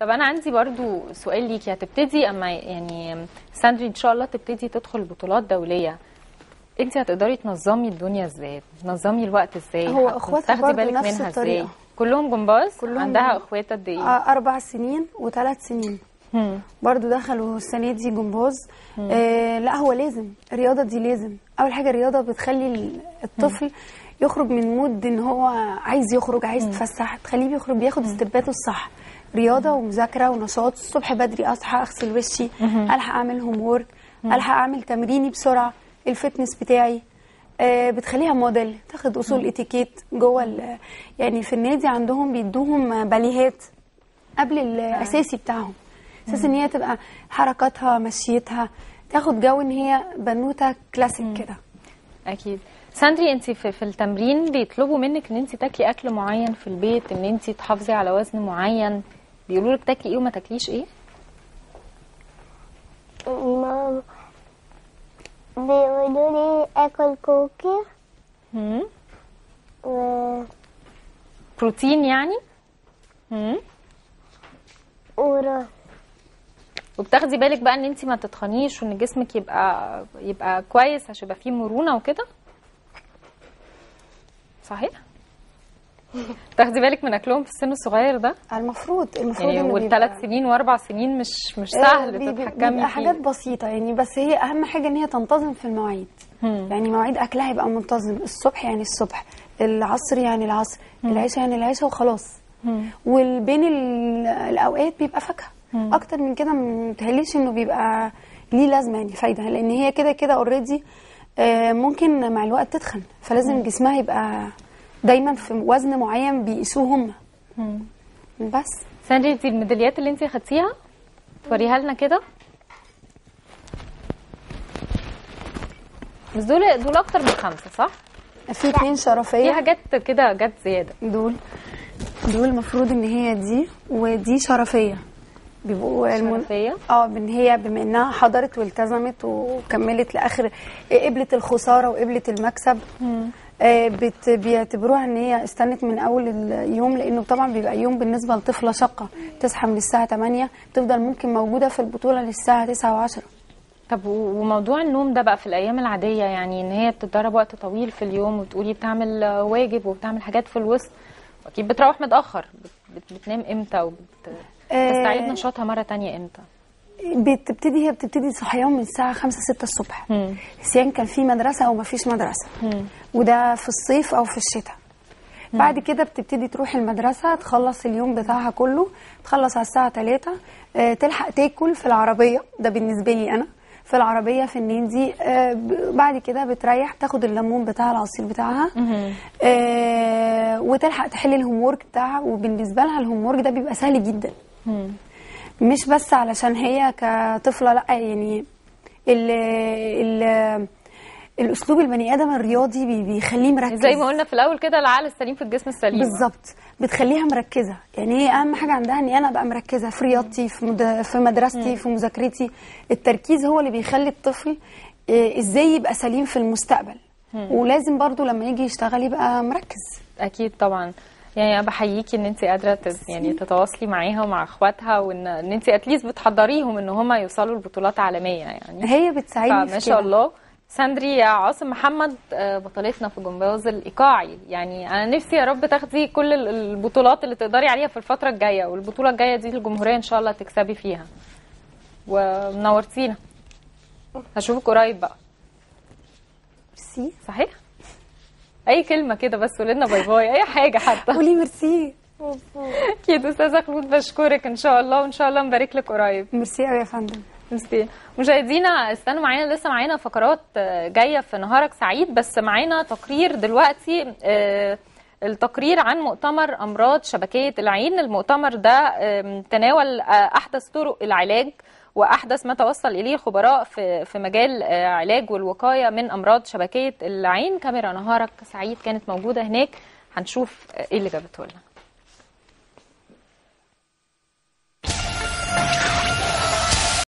طب انا عندي برضو سؤال ليكي هتبتدي اما يعني ساندري ان شاء الله تبتدي تدخل بطولات دوليه انت هتقدري تنظمي الدنيا ازاي تنظمي الوقت ازاي هو هت- إخواتها تاخدي برضو بالك نفس منها ازاي الطريقة. كلهم جمباز كلهم عندها جمباز. اخوات قد ايه آه، أربع سنين وثلاث سنين هم. برضو دخلوا السنة دي جمباز آه لا هو لازم الرياضة دي لازم أول حاجة الرياضة بتخلي ال- الطفل يخرج من مود ان هو عايز يخرج عايز يتفسح تخليه بيخرج بياخد استباته الصح رياضة ومذاكرة ونشاط الصبح بدري أصحى أغسل وشي ألحق أعمل هوم وورك ألحق أعمل تمريني بسرعة الفتنس بتاعي آه، بتخليها موديل تاخد اصول اتيكيت جوه ال- يعني في النادي عندهم بيدوهم باليهات قبل الاساسي بتاعهم اساس ان هي تبقى حركاتها مشيتها تاخد جو ان هي بنوته كلاسيك كده اكيد ساندري انت في, في التمرين بيطلبوا منك ان انت تاكلي اكل معين في البيت ان انت تحافظي على وزن معين بيقولوا لك تاكلي ايه وما تاكليش ايه ماما بيقولوا لي اكل كوكي هم؟ و... بروتين يعني هم؟ ورز وبتاخدي بالك بقى ان انت ما تتخنيش وان جسمك يبقى يبقى كويس عشان يبقى فيه مرونه وكده صحيح تاخدي بالك من اكلهم في السن الصغير ده المفروض المفروض يعني إنه والثلاث بيبقى- سنين واربع سنين مش مش آه، سهل بي- بي- تتحكمي بيبقى حاجات فيه بسيطه يعني بس هي اهم حاجه ان هي تنتظم في المواعيد هم. يعني مواعيد اكلها يبقى منتظم الصبح يعني الصبح العصر يعني العصر العشاء يعني العشاء وخلاص هم. وبين ال- الاوقات بيبقى فاكهه اكتر من كده ما متهيأليش انه بيبقى ليه لازمه يعني فايده لان هي كده كده اوريدي ممكن مع الوقت تتخن فلازم جسمها يبقى دايما في وزن معين بيقيسوه هم هم. بس ساندري دي الميداليات اللي انت خدتيها توريها لنا كده بس دول دول اكتر من خمسه صح؟ في اتنين في شرفيه حاجات كده جت زياده دول دول المفروض ان هي دي ودي شرفيه بيبقوا المن... شرفيه اه ان هي بما انها حضرت والتزمت وكملت لاخر قبلت الخساره وقبلت المكسب آه، بت... بيعتبروها ان هي استنت من اول اليوم لانه طبعا بيبقى يوم بالنسبه لطفله شقه تصحى من الساعه 8 تفضل ممكن موجوده في البطوله للساعه 9 و10 طب و- وموضوع النوم ده بقى في الايام العاديه يعني ان هي بتتدرب وقت طويل في اليوم وتقولي بتعمل آه، واجب وبتعمل حاجات في الوسط واكيد بتروح متاخر بت- بت- بتنام امتى وبتستعيد آه. نشاطها مره تانية امتى بتبتدي هي بتبتدي صحيان من الساعه 5 6 الصبح مم. سواء كان في مدرسه او ما فيش مدرسه مم. وده في الصيف او في الشتاء بعد كده بتبتدي تروح المدرسة تخلص اليوم بتاعها كله تخلص على الساعة 3 آه، تلحق تاكل في العربية ده بالنسبة لي أنا في العربية في النادي آه، ب- بعد كده بتريح تاخد الليمون بتاعها العصير بتاعها آه، وتلحق تحل الهوم ورك بتاعها وبالنسبة لها الهوم ورك ده بيبقى سهل جدا مم. مش بس علشان هي كطفله لا يعني ال ال الاسلوب البني ادم الرياضي بي- بيخليه مركز زي ما قلنا في الاول كده العقل السليم في الجسم السليم بالظبط بتخليها مركزه يعني هي اهم حاجه عندها ان انا ابقى مركزه في رياضتي في مد... في مدرستي في مذاكرتي التركيز هو اللي بيخلي الطفل آه، ازاي يبقى سليم في المستقبل ولازم برضو لما يجي يشتغل يبقى مركز اكيد طبعا يعني انا بحييكي ان انت قادره تز... يعني تتواصلي معاها ومع اخواتها وان ان انت اتليست بتحضريهم ان هم يوصلوا لبطولات عالميه يعني هي بتساعدني فما في شاء كده. الله ساندري عاصم محمد آه، بطلتنا في جمباز الايقاعي يعني انا نفسي يا رب تاخدي كل ال- البطولات اللي تقدري عليها في الفتره الجايه والبطوله الجايه دي الجمهوريه ان شاء الله تكسبي فيها ونورتينا هشوفك قريب بقى ميرسي صحيح اي كلمه كده بس قولي لنا باي باي اي حاجه حتى قولي ميرسي اكيد استاذه خلود بشكرك ان شاء الله وان شاء الله نبارك لك قريب ميرسي قوي يا فندم ميرسي مشاهدينا استنوا معانا لسه معانا فقرات آه، جايه في نهارك سعيد بس معانا تقرير دلوقتي آه، التقرير عن مؤتمر امراض شبكيه العين المؤتمر ده آم، تناول آه، احدث طرق العلاج واحدث ما توصل اليه الخبراء في في مجال آه، علاج والوقايه من امراض شبكيه العين كاميرا نهارك سعيد كانت موجوده هناك هنشوف آه، ايه اللي جابته لنا